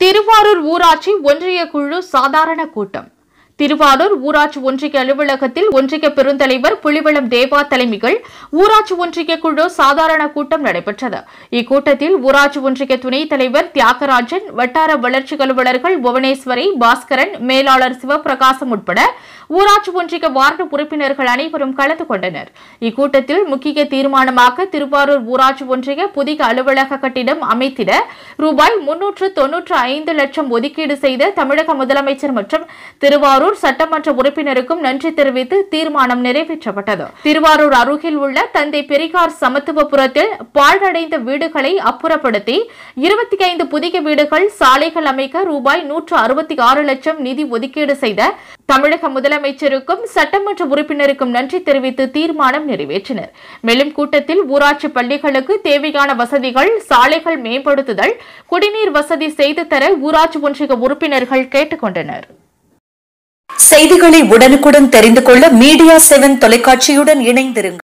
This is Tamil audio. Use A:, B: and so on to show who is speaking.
A: திருவாரூர் ஊராட்சி ஒன்றிய குழு சாதாரண கூட்டம் திருவாரூர் ஊராட்சி ஒன்றிய அலுவலகத்தில் ஒன்றிய பெருந்தலைவர் புலிவளம் தேவா தலைமையில் ஊராட்சி ஒன்றிய குழு சாதாரண கூட்டம் நடைபெற்றது இக்கூட்டத்தில் ஊராட்சி ஒன்றிய துணைத் தலைவர் தியாகராஜன் வட்டார வளர்ச்சி அலுவலர்கள் புவனேஸ்வரி பாஸ்கரன் மேலாளர் சிவபிரகாசம் உட்பட ஊராட்சி ஒன்றிய வார்டு உறுப்பினர்கள் அனைவரும் கலந்து கொண்டனர் இக்கூட்டத்தில் முக்கிய தீர்மானமாக திருவாரூர் ஊராட்சி ஒன்றிய புதிய அலுவலக கட்டிடம் அமைத்திட ரூபாய் முன்னூற்று தொன்னூற்று ஐந்து லட்சம் ஒதுக்கீடு செய்த தமிழக முதலமைச்சர் மற்றும் திருவாரூர் சட்டமன்ற உறுப்பினருக்கும் நன்றி தெரிவித்து தீர்மானம் நிறைவேற்றப்பட்டது திருவாரூர் அருகில் உள்ள தந்தை பெரிகார் சமத்துவபுரத்தில் பாழடைந்த வீடுகளை அப்புறப்படுத்தி இருபத்தி ஐந்து புதிய வீடுகள் சாலைகள் அமைக்க ரூபாய் நூற்று அறுபத்தி ஆறு லட்சம் நிதி ஒதுக்கீடு செய்த தமிழக முதலமைச்சருக்கும் சட்டமன்ற உறுப்பினருக்கும் நன்றி தெரிவித்து தீர்மானம் நிறைவேற்றினர் மேலும் கூட்டத்தில் ஊராட்சி பள்ளிகளுக்கு தேவையான வசதிகள் சாலைகள் மேம்படுத்துதல் குடிநீர் வசதி செய்து தர ஊராட்சி ஒன்றிய உறுப்பினர்கள் கேட்டுக் கொண்டனர்
B: செய்திகளை உடனுக்குடன் தெரிந்து கொள்ள மீடியா செவன் தொலைக்காட்சியுடன் இணைந்திருங்கள்